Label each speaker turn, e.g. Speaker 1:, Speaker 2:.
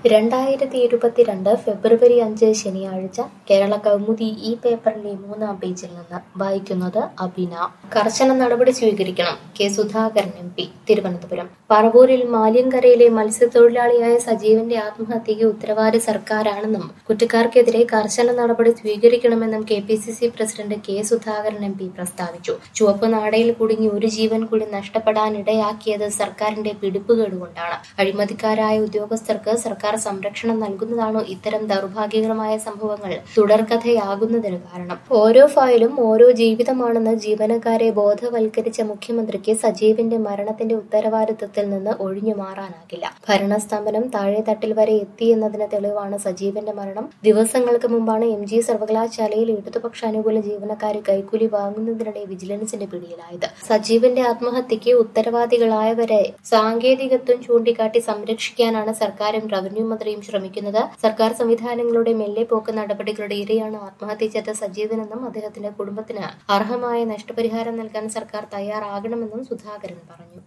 Speaker 1: രണ്ടായിരത്തി ഇരുപത്തിരണ്ട് ഫെബ്രുവരി അഞ്ച് ശനിയാഴ്ച കേരള കൗമുദി ഈ പേപ്പറിന്റെ മൂന്നാം പേജിൽ നിന്ന് വായിക്കുന്നത് അബിന കർശന നടപടി സ്വീകരിക്കണം K Sudhakaran M P Thiruvananthapuram പറവൂരിൽ മാലിയങ്കരയിലെ മത്സ്യത്തൊഴിലാളിയായ സജീവന്റെ ആത്മഹത്യയ്ക്ക് ഉത്തരവാദി സർക്കാരാണെന്നും കുറ്റക്കാർക്കെതിരെ കർശന നടപടി സ്വീകരിക്കണമെന്നും K P C C president K Sudhakaran M P പ്രസ്താവിച്ചു ചുവപ്പ് നാടയിൽ കുടുങ്ങി ഒരു ജീവൻ കൂടി നഷ്ടപ്പെടാനിടയാക്കിയത് സർക്കാരിന്റെ പിടിപ്പുകേടുകൊണ്ടാണ് അഴിമതിക്കാരായ ഉദ്യോഗസ്ഥർക്ക് സർക്കാർ സംരക്ഷണം നൽകുന്നതാണോ ഇത്തരം ദൗർഭാഗ്യകരമായ സംഭവങ്ങൾ തുടർക്കഥയാകുന്നതിന് കാരണം ഓരോ ഫയലും ഓരോ ജീവിതമാണെന്ന് ജീവനക്കാരെ ബോധവൽക്കരിച്ച മുഖ്യമന്ത്രിക്ക് സജീവിന്റെ മരണത്തിന്റെ ഉത്തരവാദിത്വത്തിൽ നിന്ന് ഒഴിഞ്ഞു മാറാനാകില്ല ഭരണസ്തംഭനം താഴെത്തട്ടിൽ വരെ എത്തിയെന്നതിന് തെളിവാണ് സജീവന്റെ മരണം ദിവസങ്ങൾക്ക് മുമ്പാണ് എം ജി സർവകലാശാലയിൽ ഇടതുപക്ഷ അനുകൂല ജീവനക്കാരെ കൈക്കൂലി വാങ്ങുന്നതിനിടെ വിജിലൻസിന്റെ പിടിയിലായത് സജീവന്റെ ആത്മഹത്യക്ക് ഉത്തരവാദികളായവരെ സാങ്കേതികത്വം ചൂണ്ടിക്കാട്ടി സംരക്ഷിക്കാനാണ് സർക്കാരും റവന്യൂ മന്ത്രിയും ശ്രമിക്കുന്നത് സർക്കാർ സംവിധാനങ്ങളുടെ മെല്ലെ പോക്ക് നടപടികളുടെ ഇരയാണ് ആത്മഹത്യ ചെയ്ത സജീവനെന്നും അദ്ദേഹത്തിന്റെ കുടുംബത്തിന് അർഹമായ നഷ്ടപരിഹാരം നൽകാൻ സർക്കാർ തയ്യാറാകണമെന്നും സുധാകരൻ പറഞ്ഞു